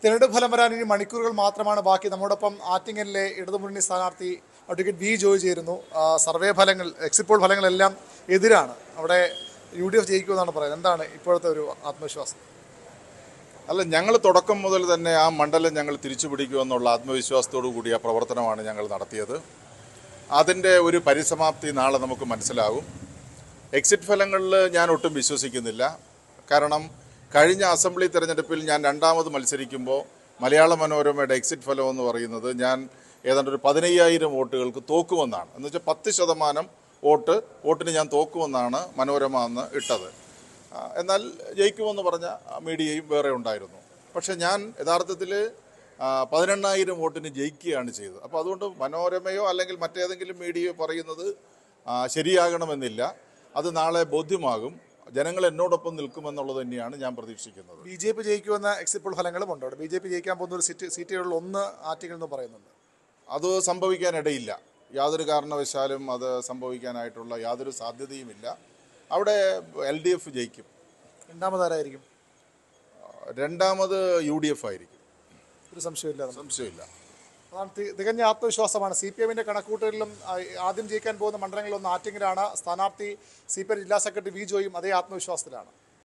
തിരഞ്ഞെടുപ്പ് ഫലം വരാൻ ഇനി മണിക്കൂറുകൾ മാത്രമാണ് ബാക്കി നമ്മോടൊപ്പം ആറ്റിങ്ങലിലെ ഇടതുമുന്നണി സ്ഥാനാർത്ഥി അഡ്വക്കേറ്റ് വി ജോയ് ചേരുന്നു ആ, സർവേ ഫലങ്ങൾ എക്സിറ്റ് പോൾ ഫലങ്ങളെല്ലാം എതിരാണ് അവിടെ യു ഡി എഫ് ജയിക്കുമെന്നാണ് പറയുന്നത് എന്താണ് ഇപ്പോഴത്തെ ഒരു ആത്മവിശ്വാസം അല്ല ഞങ്ങൾ തുടക്കം മുതൽ തന്നെ ആ മണ്ഡലം ഞങ്ങൾ തിരിച്ചു പിടിക്കുമെന്നുള്ള ആത്മവിശ്വാസത്തോടു കൂടിയ പ്രവർത്തനമാണ് ഞങ്ങൾ നടത്തിയത് അതിൻ്റെ ഒരു പരിസമാപ്തി നാളെ നമുക്ക് മനസ്സിലാകും എക്സിറ്റ് ഫലങ്ങളിൽ ഞാൻ ഒട്ടും വിശ്വസിക്കുന്നില്ല കാരണം കഴിഞ്ഞ അസംബ്ലി തെരഞ്ഞെടുപ്പിൽ ഞാൻ രണ്ടാമത് മത്സരിക്കുമ്പോൾ മലയാള മനോരമയുടെ എക്സിറ്റ് ഫലം എന്ന് പറയുന്നത് ഞാൻ ഏതാണ്ട് ഒരു പതിനയ്യായിരം വോട്ടുകൾക്ക് തോക്കുമെന്നാണ് എന്ന് വെച്ചാൽ പത്ത് ശതമാനം വോട്ട് വോട്ടിന് ഞാൻ തോക്കുമെന്നാണ് മനോരമ അന്ന് ഇട്ടത് ആ, എന്നാൽ ജയിക്കുമെന്ന് പറഞ്ഞ മീഡിയയും വേറെ ഉണ്ടായിരുന്നു പക്ഷെ ഞാൻ യഥാർത്ഥത്തിൽ പതിനെണ്ണായിരം വോട്ടിന് ജയിക്കുകയാണ് ചെയ്തത് അപ്പോൾ അതുകൊണ്ട് മനോരമയോ അല്ലെങ്കിൽ മറ്റേതെങ്കിലും മീഡിയയോ പറയുന്നത് ആ, ശരിയാകണമെന്നില്ല അത് നാളെ ബോധ്യമാകും ജനങ്ങൾ എന്നോടൊപ്പം നിൽക്കുമെന്നുള്ളത് തന്നെയാണ് ഞാൻ പ്രതീക്ഷിക്കുന്നത് ബി ജെ പി ജയിക്കുമെന്ന എക്സിറ്റ് പോൾ ഫലങ്ങളും ഉണ്ട് അവിടെ ബി ജെ പി ജയിക്കാൻ പോകുന്ന ഒരു സീറ്റ് സീറ്റുകളിൽ ഒന്ന് ആറ്റിങ്ങൽ എന്ന് പറയുന്നുണ്ട് അത് സംഭവിക്കാനിടയില്ല യാതൊരു കാരണവശാലും അത് സംഭവിക്കാനായിട്ടുള്ള യാതൊരു സാധ്യതയുമില്ല അവിടെ എൽ ഡി എഫ് ജയിക്കും രണ്ടാമതാരായിരിക്കും രണ്ടാമത് യു ഡി എഫ് ആയിരിക്കും ഒരു സംശയമില്ല സംശയമില്ല അതാണ് തി- തികഞ്ഞ ആത്മവിശ്വാസമാണ് സി പി എമ്മിന്റെ കണക്കൂട്ടലിലും ആ, ആദ്യം ജയിക്കാൻ പോകുന്ന മണ്ഡലങ്ങളിലൊന്ന് ആറ്റിങ്ങലാണ് സ്ഥാനാർത്ഥി സി പി എം ജില്ലാ സെക്രട്ടറി വി ജോയും അതേ ആത്മവിശ്വാസത്തിലാണ്